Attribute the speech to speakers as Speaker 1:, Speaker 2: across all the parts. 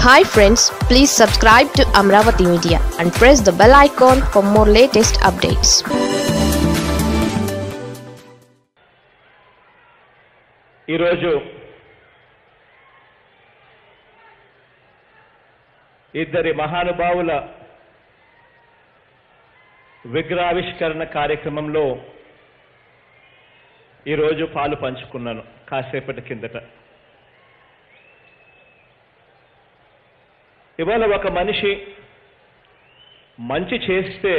Speaker 1: hi friends please subscribe to Amaravati media and press the bell icon for more latest updates
Speaker 2: ఈరోజు ఇద్దరి మహానుభావుల విగ్రహావిష్కరణ కార్యక్రమంలో ఈరోజు పాలు పంచుకున్నాను కాసేపటి కిందట ఇవాళ ఒక మనిషి మంచి చేస్తే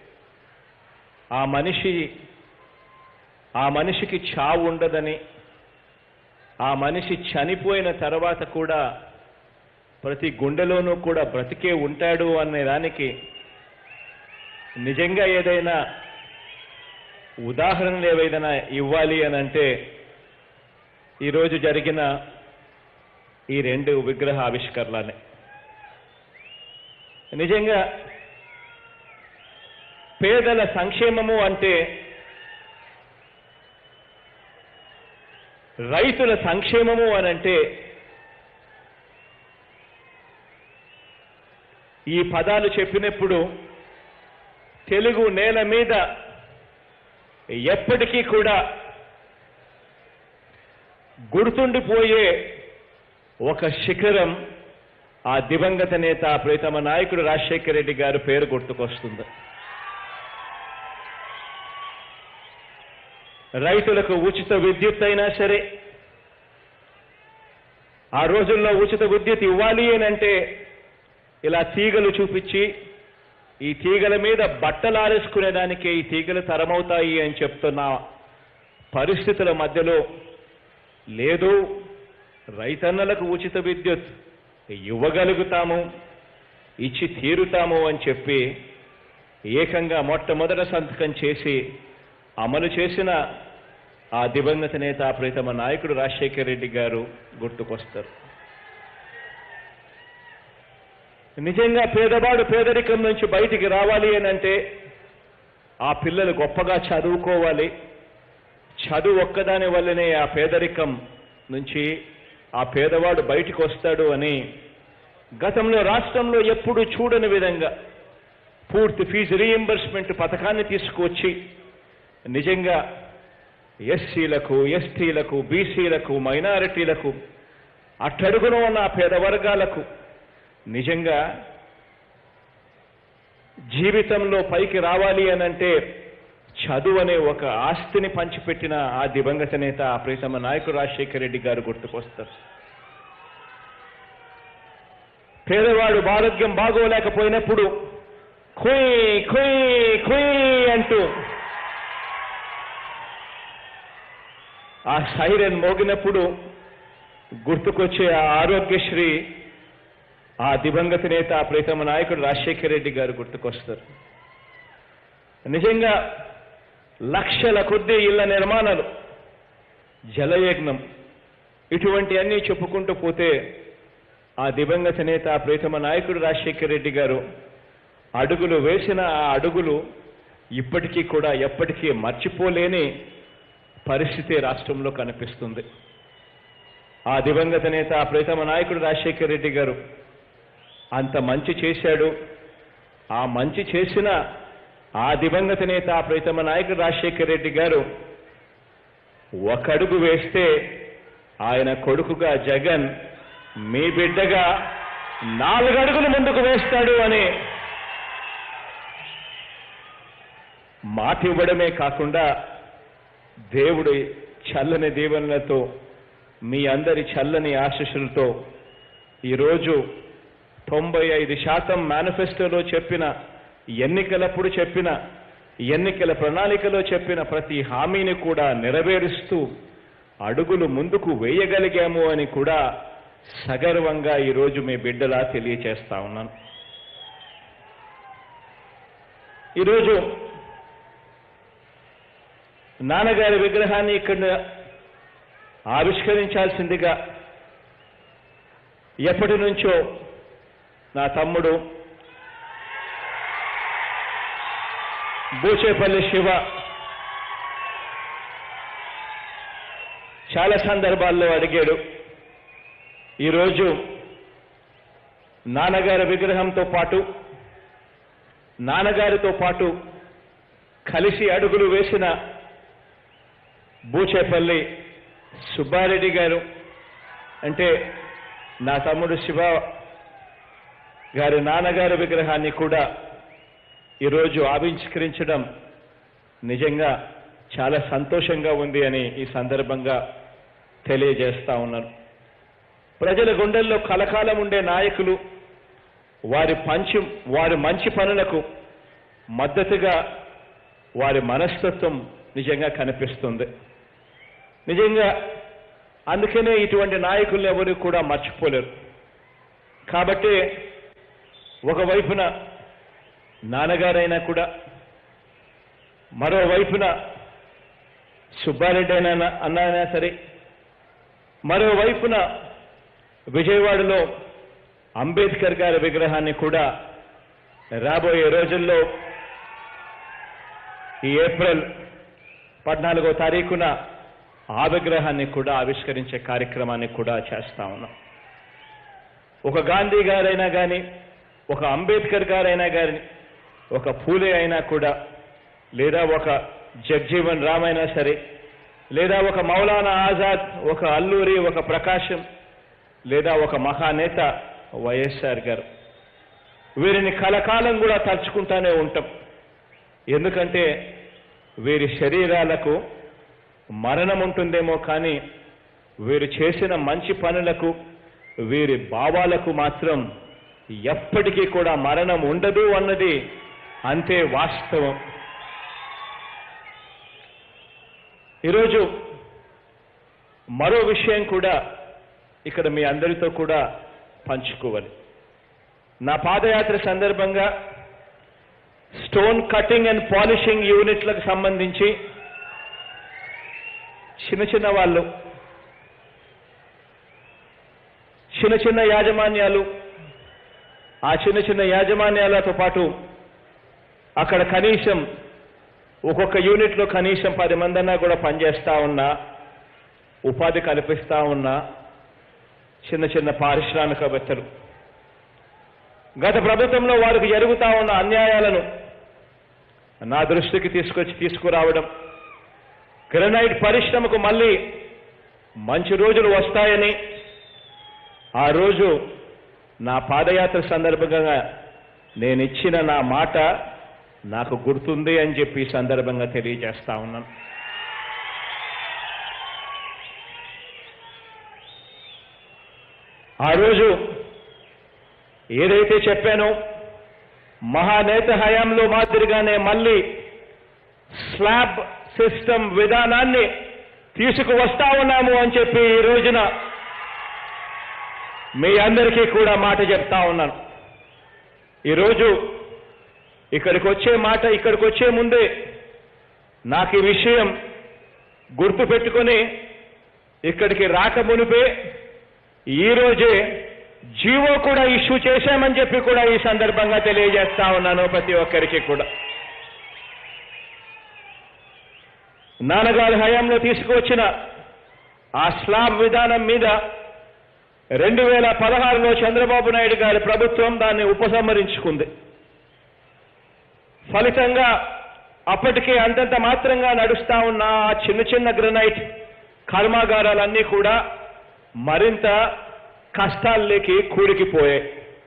Speaker 2: ఆ మనిషి ఆ మనిషికి చావు ఉండదని ఆ మనిషి చనిపోయిన తర్వాత కూడా ప్రతి గుండెలోనూ కూడా బ్రతికే ఉంటాడు అనే దానికి నిజంగా ఏదైనా ఉదాహరణలు ఏవైనా ఇవ్వాలి అని అంటే ఈరోజు జరిగిన ఈ రెండు విగ్రహ ఆవిష్కరణలనే నిజంగా పేదల సంక్షేమము అంటే రైతుల సంక్షేమము అనంటే ఈ పదాలు చెప్పినప్పుడు తెలుగు నేల మీద ఎప్పటికీ కూడా గుర్తుండిపోయే ఒక శిఖరం ఆ దివంగత నేత ప్రీతమ నాయకుడు రాజశేఖర రెడ్డి గారి పేరు గుర్తుకొస్తుంది రైతులకు ఉచిత విద్యుత్ అయినా సరే ఆ రోజుల్లో ఉచిత విద్యుత్ ఇవ్వాలి అని అంటే ఇలా తీగలు చూపించి ఈ తీగల మీద బట్టలు ఆరేసుకునేదానికి ఈ తీగలు తరమవుతాయి అని చెప్తున్న పరిస్థితుల మధ్యలో లేదు రైతన్నలకు ఉచిత విద్యుత్ ఇవ్వగలుగుతాము ఇచ్చి తీరుతాము అని చెప్పి ఏకంగా మొట్టమొదట సంతకం చేసి అమలు చేసిన ఆ దివంగత నేత ప్రీతమ నాయకుడు రాజశేఖర రెడ్డి గారు గుర్తుకొస్తారు నిజంగా పేదవాడు పేదరికం నుంచి బయటికి రావాలి అని అంటే ఆ పిల్లలు గొప్పగా చదువుకోవాలి చదువు ఒక్కదాని వల్లనే ఆ పేదరికం నుంచి ఆ పేదవాడు బయటికి వస్తాడు అని గతంలో రాష్ట్రంలో ఎప్పుడు చూడని విధంగా పూర్తి ఫీజు రీఎంబర్స్మెంట్ పథకాన్ని తీసుకువచ్చి నిజంగా ఎస్సీలకు ఎస్టీలకు బీసీలకు మైనారిటీలకు అట్టడుగున ఉన్న ఆ పేద వర్గాలకు నిజంగా జీవితంలో పైకి రావాలి అనంటే చదువు అనే ఒక ఆస్తిని పంచిపెట్టిన ఆ దివంగత నేత ఆ ప్రీతమ నాయకుడు రాజశేఖర రెడ్డి గారు గుర్తుకొస్తారు పేదవాడు ఆరోగ్యం బాగోలేకపోయినప్పుడు కుయ్ కుయ్ కుయ్ అంటూ ఆ సైరన్ మోగినప్పుడు గుర్తుకొచ్చే ఆ ఆరోగ్యశ్రీ ఆ దివంగత నేత ఆ ప్రీతమ నాయకుడు రాజశేఖర రెడ్డి గారు గుర్తుకొస్తారు నిజంగా లక్షల కొద్దీ ఇళ్ల నిర్మాణాలు జలయజ్ఞం ఇటువంటి అన్నీ చెప్పుకుంటూ పోతే ఆ దివంగత నేత ఆ ప్రీతమ నాయకుడు రాజశేఖర రెడ్డి గారు అడుగులు వేసిన ఆ అడుగులు ఇప్పటికీ కూడా ఎప్పటికీ మర్చిపోలేని పరిస్థితి రాష్ట్రంలో కనిపిస్తుంది ఆ దివంగత నేత ఆ ప్రీతమ నాయకుడు రాజశేఖర రెడ్డి గారు అంత మంచి చేశాడు ఆ మంచి చేసిన ఆ దివంగత నేత ఆ ప్రీతమ నాయకుడు రాజశేఖర రెడ్డి గారు ఒక అడుగు వేస్తే ఆయన కొడుకుగా జగన్ మీ బిడ్డగా నాలుగు అడుగులు ముందుకు వేస్తాడు అని మాట ఇవ్వడమే కాకుండా దేవుడి చల్లని దీవెనలతో మీ అందరి చల్లని ఆశీస్సులతో ఈరోజు తొంభై ఐదు శాతం మేనిఫెస్టోలో చెప్పిన ఎన్నికలప్పుడు చెప్పిన ఎన్నికల ప్రణాళికలో చెప్పిన ప్రతి హామీని కూడా నెరవేరుస్తూ అడుగులు ముందుకు వేయగలిగాము అని కూడా సగర్వంగా ఈరోజు మీ బిడ్డలా తెలియచేస్తా ఉన్నాను ఈరోజు నాన్నగారి విగ్రహాన్ని ఇక్కడ ఆవిష్కరించాల్సిందిగా ఎప్పటి నుంచో నా తమ్ముడు బూచేపల్లి శివ చాలా సందర్భాల్లో అడిగాడు ఈరోజు నాన్నగారి విగ్రహంతో పాటు నాన్నగారితో పాటు కలిసి అడుగులు వేసిన బూచేపల్లి సుబ్బారెడ్డి గారు అంటే నా తమ్ముడు శివ గారి నాన్నగారి విగ్రహాన్ని కూడా ఈరోజు ఆవిష్కరించడం నిజంగా చాలా సంతోషంగా ఉంది అని ఈ సందర్భంగా తెలియజేస్తా ఉన్నారు ప్రజల గుండెల్లో కలకాలం ఉండే నాయకులు వారి పంచి వారి మంచి పనులకు మద్దతుగా వారి మనస్తత్వం నిజంగా కనిపిస్తుంది నిజంగా అందుకనే ఇటువంటి నాయకులు ఎవరు కూడా మర్చిపోలేరు కాబట్టి ఒకవైపున నాన్నగారైనా కూడా మరోవైపున సుబ్బారెడ్డి అయినా అన్నైనా సరే మరోవైపున విజయవాడలో అంబేద్కర్ గారి విగ్రహాన్ని కూడా రాబోయే రోజుల్లో ఈ ఏప్రిల్ పద్నాలుగో తారీఖున ఆ విగ్రహాన్ని కూడా ఆవిష్కరించే కార్యక్రమాన్ని కూడా చేస్తా ఉన్నాం ఒక గాంధీ గారైనా కానీ ఒక అంబేద్కర్ గారైనా కానీ ఒక పూలే అయినా కూడా లేదా ఒక జగ్జీవన్ రామ్ అయినా సరే లేదా ఒక మౌలానా ఆజాద్ ఒక అల్లూరి ఒక ప్రకాశం లేదా ఒక మహానేత వైఎస్ఆర్ గారు వీరిని కలకాలం కూడా తలుచుకుంటానే ఉంటాం ఎందుకంటే వీరి శరీరాలకు మరణం ఉంటుందేమో కానీ వీరు చేసిన మంచి పనులకు వీరి భావాలకు మాత్రం ఎప్పటికీ కూడా మరణం ఉండదు అన్నది అంతే వాస్తవం ఈరోజు మరో విషయం కూడా ఇక్కడ మీ అందరితో కూడా పంచుకోవాలి నా పాదయాత్ర సందర్భంగా స్టోన్ కటింగ్ అండ్ పాలిషింగ్ యూనిట్లకు సంబంధించి చిన్న చిన్న వాళ్ళు చిన్న చిన్న యాజమాన్యాలు ఆ చిన్న చిన్న యాజమాన్యాలతో పాటు అక్కడ కనీసం ఒక్కొక్క యూనిట్లో కనీసం పది మందన్నా కూడా పనిచేస్తా ఉన్నా ఉపాధి కల్పిస్తా ఉన్నా చిన్న చిన్న పారిశ్రామికవేత్తలు గత ప్రభుత్వంలో వారికి జరుగుతా ఉన్న అన్యాయాలను నా దృష్టికి తీసుకొచ్చి తీసుకురావడం గ్రనైట్ పరిశ్రమకు మళ్ళీ మంచి రోజులు వస్తాయని ఆ రోజు నా పాదయాత్ర సందర్భంగా నేను ఇచ్చిన నా మాట నాకు గుర్తుంది అని చెప్పి ఈ సందర్భంగా తెలియజేస్తా ఉన్నాను ఆ రోజు ఏదైతే చెప్పానో మహానేత హయాంలో మాదిరిగానే మళ్ళీ స్లాబ్ సిస్టమ్ విధానాన్ని తీసుకువస్తా ఉన్నాము అని చెప్పి ఈ రోజున మీ అందరికీ కూడా మాట చెప్తా ఉన్నాను ఈరోజు ఇక్కడికి వచ్చే మాట ఇక్కడికి వచ్చే ముందే నాకు ఈ విషయం గుర్తు పెట్టుకొని ఇక్కడికి రాక మునిపే ఈ రోజే జీవో కూడా ఇష్యూ చేశామని చెప్పి కూడా ఈ సందర్భంగా తెలియజేస్తా ఉన్నాను ప్రతి ఒక్కరికి కూడా నాన్నగారి హయాంలో తీసుకువచ్చిన ఆ స్లాబ్ విధానం మీద రెండు వేల పదహారులో చంద్రబాబు నాయుడు గారి ప్రభుత్వం దాన్ని ఉపసంహరించుకుంది ఫలితంగా అప్పటికే అంతంత మాత్రంగా నడుస్తా ఉన్న ఆ చిన్న చిన్న గ్రనైట్ కర్మాగారాలన్నీ కూడా మరింత కష్టాల్లోకి కూడికిపోయాయి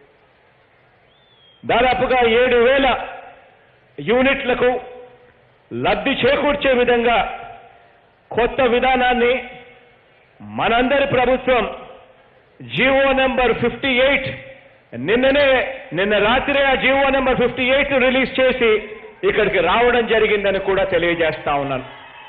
Speaker 2: దాదాపుగా ఏడు వేల యూనిట్లకు లబ్ధి చేకూర్చే విధంగా కొత్త విధానాన్ని మనందరి ప్రభుత్వం జీవో నెంబర్ ఫిఫ్టీ ఎయిట్ నిన్ననే నిన్న రాత్రే ఆ GO number fifty eight release చేసి ఇక్కడికి రావడం జరిగిందని కూడా తెలియజేస్తా ఉన్నాను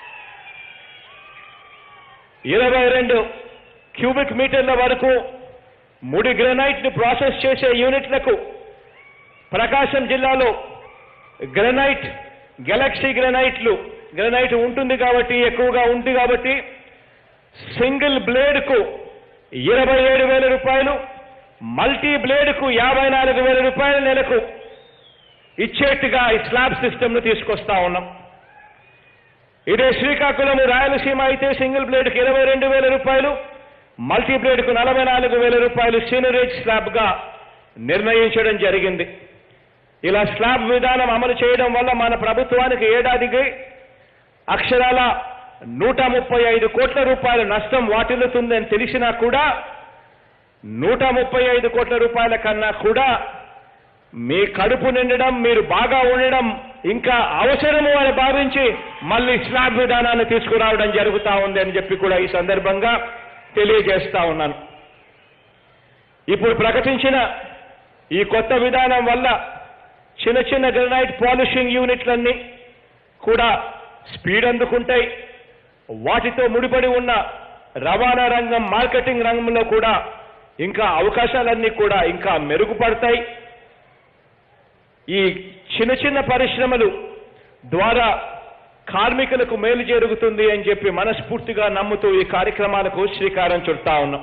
Speaker 2: ఇరవై రెండు క్యూబిక్ మీటర్ల వరకు ముడి గ్రనైట్ ని ప్రాసెస్ చేసే యూనిట్లకు ప్రకాశం జిల్లాలో గ్రనైట్ గెలాక్సీ గ్రనైట్లు గ్రనైట్ ఉంటుంది కాబట్టి ఎక్కువగా ఉంది కాబట్టి సింగిల్ బ్లేడ్ కు ఇరవై ఏడు వేల రూపాయలు మల్టీ బ్లేడ్ కు యాభై నాలుగు వేల రూపాయల నెలకు ఇచ్చేట్టుగా ఈ స్లాబ్ సిస్టమ్ ను తీసుకొస్తా ఉన్నాం ఇదే శ్రీకాకుళం రాయలసీమ అయితే సింగిల్ బ్లేడ్ కు ఇరవై రెండు వేల రూపాయలు మల్టీ బ్లేడ్ కు నలభై నాలుగు వేల రూపాయలు సీనరేజ్ స్లాబ్ గా నిర్ణయించడం జరిగింది ఇలా స్లాబ్ విధానం అమలు చేయడం వల్ల మన ప్రభుత్వానికి ఏడాదికి అక్షరాల నూట ముప్పై ఐదు కోట్ల రూపాయల నష్టం వాటిల్లుతుందని తెలిసినా కూడా నూట ముప్పై ఐదు కోట్ల రూపాయల కన్నా కూడా మీ కడుపు నిండడం మీరు బాగా ఉండడం ఇంకా అవసరము అని భావించి మళ్ళీ స్లాబ్ విధానాన్ని తీసుకురావడం జరుగుతా ఉంది అని చెప్పి కూడా ఈ సందర్భంగా తెలియజేస్తా ఉన్నాను ఇప్పుడు ప్రకటించిన ఈ కొత్త విధానం వల్ల చిన్న చిన్న గ్రనైట్ పాలిషింగ్ యూనిట్లన్నీ కూడా స్పీడ్ అందుకుంటాయి వాటితో ముడిపడి ఉన్న రవాణా రంగం మార్కెటింగ్ రంగంలో కూడా ఇంకా అవకాశాలన్నీ కూడా ఇంకా మెరుగుపడతాయి ఈ చిన్న చిన్న పరిశ్రమలు ద్వారా కార్మికులకు మేలు జరుగుతుంది అని చెప్పి మనస్ఫూర్తిగా నమ్ముతూ ఈ కార్యక్రమాలకు శ్రీకారం చుడతా ఉన్నాం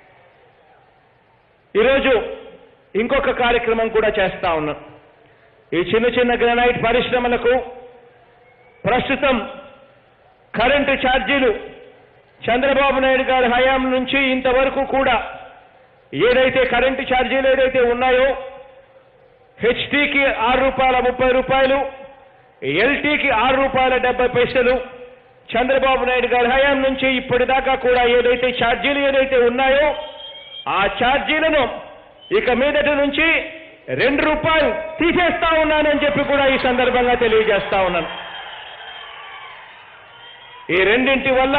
Speaker 2: ఈరోజు ఇంకొక కార్యక్రమం కూడా చేస్తా ఉన్నాం ఈ చిన్న చిన్న గ్రానైట్ పరిశ్రమలకు ప్రస్తుతం కరెంటు ఛార్జీలు చంద్రబాబు నాయుడు గారి హయాం నుంచి ఇంతవరకు కూడా ఏదైతే కరెంటు ఛార్జీలు ఏదైతే ఉన్నాయో హెచ్టీకి ఆరు రూపాయల ముప్పై రూపాయలు ఎల్టీకి ఆరు రూపాయల డెబ్బై పైసలు చంద్రబాబు నాయుడు గారి హయాం నుంచి ఇప్పటిదాకా కూడా ఏదైతే ఛార్జీలు ఏదైతే ఉన్నాయో ఆ ఛార్జీలను ఇక మీదటి నుంచి రెండు రూపాయలు తీసేస్తా ఉన్నానని చెప్పి కూడా ఈ సందర్భంగా తెలియజేస్తా ఉన్నాను ఈ రెండింటి వల్ల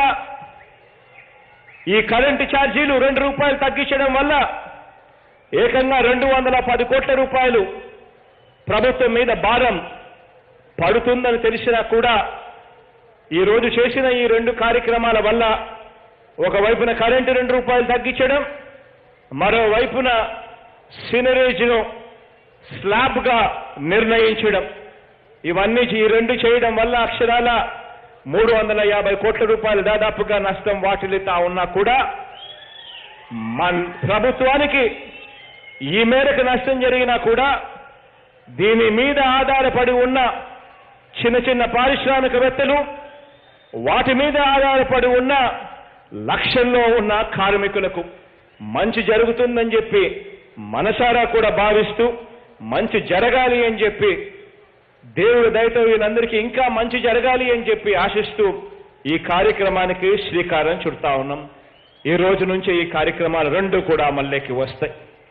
Speaker 2: ఈ కరెంటు ఛార్జీలు రెండు రూపాయలు తగ్గించడం వల్ల ఏకంగా రెండు వందల పది కోట్ల రూపాయలు ప్రభుత్వం మీద భారం పడుతుందని తెలిసినా కూడా ఈ రోజు చేసిన ఈ రెండు కార్యక్రమాల వల్ల ఒకవైపున కరెంటు రెండు రూపాయలు తగ్గించడం మరోవైపున సినరేజ్ను స్లాబ్గా నిర్ణయించడం ఇవన్నీ ఈ రెండు చేయడం వల్ల అక్షరాల మూడు వందల యాభై కోట్ల రూపాయలు దాదాపుగా నష్టం వాటిల్లుతా ఉన్నా కూడా మన ప్రభుత్వానికి ఈ మేరకు నష్టం జరిగినా కూడా దీని మీద ఆధారపడి ఉన్న చిన్న చిన్న పారిశ్రామికవేత్తలు వాటి మీద ఆధారపడి ఉన్న లక్ష్యంలో ఉన్న కార్మికులకు మంచి జరుగుతుందని చెప్పి మనసారా కూడా భావిస్తూ మంచి జరగాలి అని చెప్పి దేవుడి దయతో వీళ్ళందరికీ ఇంకా మంచి జరగాలి అని చెప్పి ఆశిస్తూ ఈ కార్యక్రమానికి శ్రీకారం చుడతా ఉన్నాం ఈ రోజు నుంచి ఈ కార్యక్రమాలు రెండు కూడా మళ్ళీకి వస్తాయి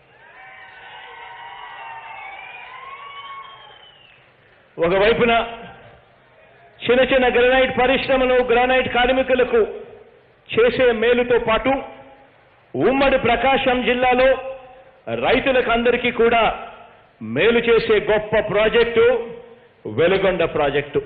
Speaker 2: ఒకవైపున చిన్న చిన్న గ్రానైట్ పరిశ్రమలు గ్రానైట్ కార్మికులకు చేసే మేలుతో పాటు ఉమ్మడి ప్రకాశం జిల్లాలో రైతులకు అందరికీ కూడా మేలు చేసే గొప్ప ప్రాజెక్టు వెలుగొండ ప్రాజెక్టు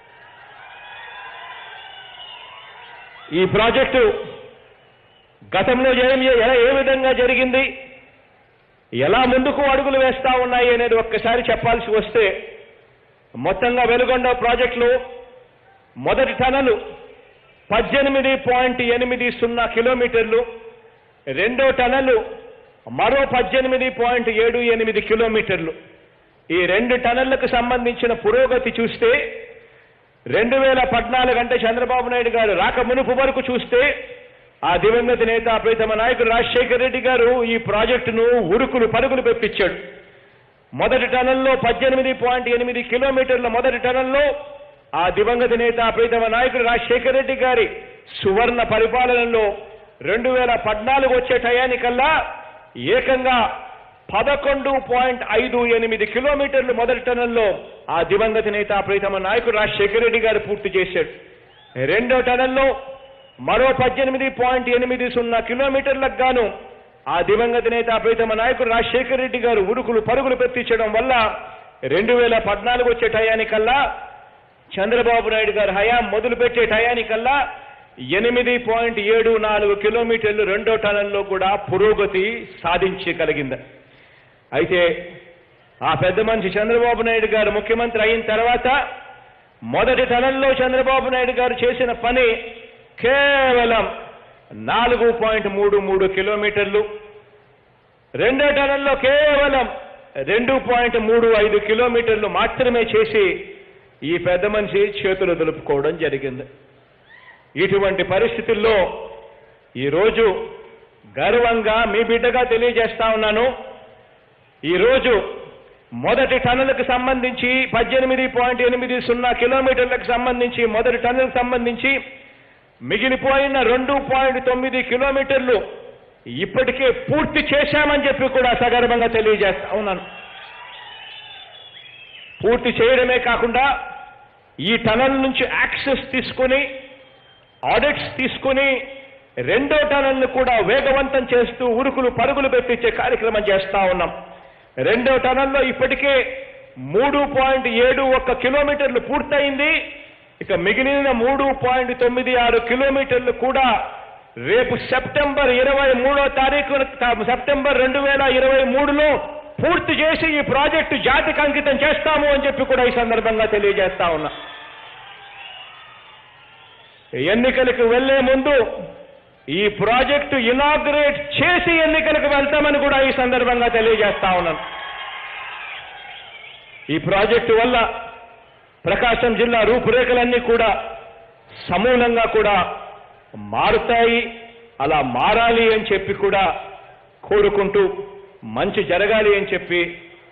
Speaker 2: ఈ ప్రాజెక్టు గతంలో ఏం ఎలా ఏ విధంగా జరిగింది ఎలా ముందుకు అడుగులు వేస్తా ఉన్నాయి అనేది ఒక్కసారి చెప్పాల్సి వస్తే మొత్తంగా వెలుగొండ ప్రాజెక్టులో మొదటి టనలు పద్దెనిమిది పాయింట్ ఎనిమిది సున్నా కిలోమీటర్లు రెండో టనలు మరో పద్దెనిమిది పాయింట్ ఏడు ఎనిమిది కిలోమీటర్లు ఈ రెండు టనళ్లకు సంబంధించిన పురోగతి చూస్తే రెండు వేల పద్నాలుగు అంటే చంద్రబాబు నాయుడు గారు రాక మునుపు వరకు చూస్తే ఆ దివంగత నేత ప్రీతమ నాయకుడు రాజశేఖర రెడ్డి గారు ఈ ప్రాజెక్టును ఉరుకులు పరుగులు పెప్పించాడు మొదటి టనల్లో పద్దెనిమిది పాయింట్ ఎనిమిది కిలోమీటర్ల మొదటి టనల్లో ఆ దివంగత నేత ప్రీతమ నాయకుడు రాజశేఖర రెడ్డి గారి సువర్ణ పరిపాలనలో రెండు వేల పద్నాలుగు వచ్చే టయానికల్లా ఏకంగా పదకొండు పాయింట్ ఐదు ఎనిమిది కిలోమీటర్లు మొదటి టనల్లో ఆ దివంగత నేత ప్రీతమ నాయకుడు రాజశేఖర రెడ్డి గారు పూర్తి చేశాడు రెండో టనల్లో మరో పద్దెనిమిది పాయింట్ ఎనిమిది సున్నా కిలోమీటర్లకు గాను ఆ దివంగత నేత ప్రీతమ నాయకుడు రాజశేఖర రెడ్డి గారు ఉరుకులు పరుగులు పెట్టించడం వల్ల రెండు వేల పద్నాలుగు వచ్చే టయానికల్లా చంద్రబాబు నాయుడు గారు హయాం మొదలుపెట్టే టయానికల్లా ఎనిమిది పాయింట్ ఏడు నాలుగు కిలోమీటర్లు రెండో టనల్లో కూడా పురోగతి సాధించగలిగింది అయితే ఆ పెద్ద మనిషి చంద్రబాబు నాయుడు గారు ముఖ్యమంత్రి అయిన తర్వాత మొదటి టనల్లో చంద్రబాబు నాయుడు గారు చేసిన పని కేవలం నాలుగు పాయింట్ మూడు మూడు కిలోమీటర్లు రెండో టనల్లో కేవలం రెండు పాయింట్ మూడు ఐదు కిలోమీటర్లు మాత్రమే చేసి ఈ పెద్ద మనిషి చేతులు దులుపుకోవడం జరిగింది ఇటువంటి పరిస్థితుల్లో ఈరోజు గర్వంగా మీ బిడ్డగా తెలియజేస్తా ఉన్నాను ఈరోజు మొదటి టన్నులకు సంబంధించి పద్దెనిమిది పాయింట్ ఎనిమిది సున్నా కిలోమీటర్లకు సంబంధించి మొదటి టన్నులకు సంబంధించి మిగిలిపోయిన రెండు పాయింట్ తొమ్మిది కిలోమీటర్లు ఇప్పటికే పూర్తి చేశామని చెప్పి కూడా సగర్భంగా తెలియజేస్తా ఉన్నాను పూర్తి చేయడమే కాకుండా ఈ టనల్ నుంచి యాక్సెస్ తీసుకుని ఆడిట్స్ తీసుకుని రెండో టనల్ను కూడా వేగవంతం చేస్తూ ఉరుకులు పరుగులు పెట్టించే కార్యక్రమం చేస్తా ఉన్నాం రెండో టనల్లో ఇప్పటికే మూడు పాయింట్ ఏడు ఒక్క కిలోమీటర్లు పూర్తయింది ఇక మిగిలిన మూడు పాయింట్ తొమ్మిది ఆరు కిలోమీటర్లు కూడా రేపు సెప్టెంబర్ ఇరవై మూడో తారీఖు సెప్టెంబర్ రెండు వేల ఇరవై మూడులో పూర్తి చేసి ఈ ప్రాజెక్టు జాతికి అంకితం చేస్తాము అని చెప్పి కూడా ఈ సందర్భంగా తెలియజేస్తా ఉన్నా ఎన్నికలకు వెళ్లే ముందు ఈ ప్రాజెక్టు ఇనాగ్రేట్ చేసి ఎన్నికలకు వెళ్తామని కూడా ఈ సందర్భంగా తెలియజేస్తా ఉన్నాను ఈ ప్రాజెక్టు వల్ల ప్రకాశం జిల్లా రూపురేఖలన్నీ కూడా సమూలంగా కూడా మారుతాయి అలా మారాలి అని చెప్పి కూడా కోరుకుంటూ మంచి జరగాలి అని చెప్పి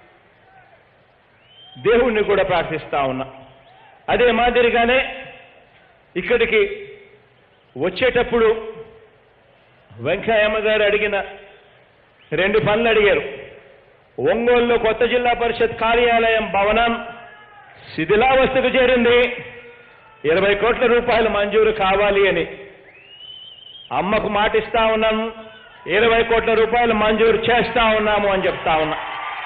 Speaker 2: దేవుణ్ణి కూడా ప్రార్థిస్తా ఉన్నా అదే మాదిరిగానే ఇక్కడికి వచ్చేటప్పుడు వెంకయ్యమ్మ గారు అడిగిన రెండు పనులు అడిగారు ఒంగోలులో కొత్త జిల్లా పరిషత్ కార్యాలయం భవనం శిథిలావస్థకు చేరింది ఇరవై కోట్ల రూపాయలు మంజూరు కావాలి అని అమ్మకు మాటిస్తా ఉన్నాను ఇరవై కోట్ల రూపాయలు మంజూరు చేస్తా ఉన్నాము అని చెప్తా ఉన్నా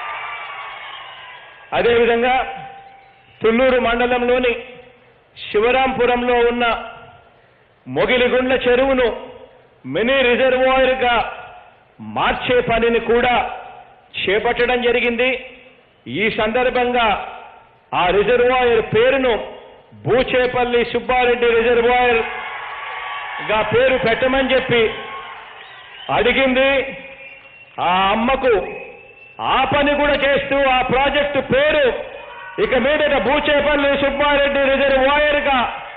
Speaker 2: అదేవిధంగా తుళ్ళూరు మండలంలోని శివరాంపురంలో ఉన్న మొగిలిగుండ్ల చెరువును మినీ రిజర్వాయర్గా మార్చే పనిని కూడా చేపట్టడం జరిగింది ఈ సందర్భంగా ఆ రిజర్వాయర్ పేరును బూచేపల్లి సుబ్బారెడ్డి రిజర్వాయర్ గా పేరు పెట్టమని చెప్పి అడిగింది ఆ అమ్మకు ఆ పని కూడా చేస్తూ ఆ ప్రాజెక్టు పేరు ఇక మీదట బూచేపల్లి సుబ్బారెడ్డి రిజర్వాయర్ గా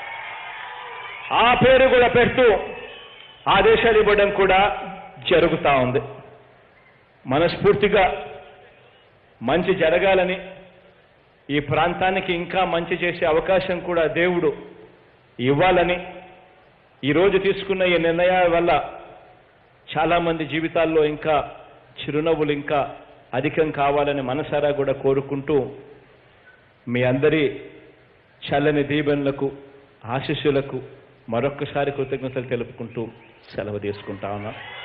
Speaker 2: ఆ పేరు కూడా పెడుతూ ఆదేశాలు ఇవ్వడం కూడా జరుగుతా ఉంది మనస్ఫూర్తిగా మంచి జరగాలని ఈ ప్రాంతానికి ఇంకా మంచి చేసే అవకాశం కూడా దేవుడు ఇవ్వాలని ఈరోజు తీసుకున్న ఈ నిర్ణయాల వల్ల చాలామంది జీవితాల్లో ఇంకా చిరునవ్వులు ఇంకా అధికం కావాలని మనసారా కూడా కోరుకుంటూ మీ అందరి చల్లని దీవెనలకు ఆశీస్సులకు మరొక్కసారి కృతజ్ఞతలు తెలుపుకుంటూ సెలవు తీసుకుంటా ఉన్నా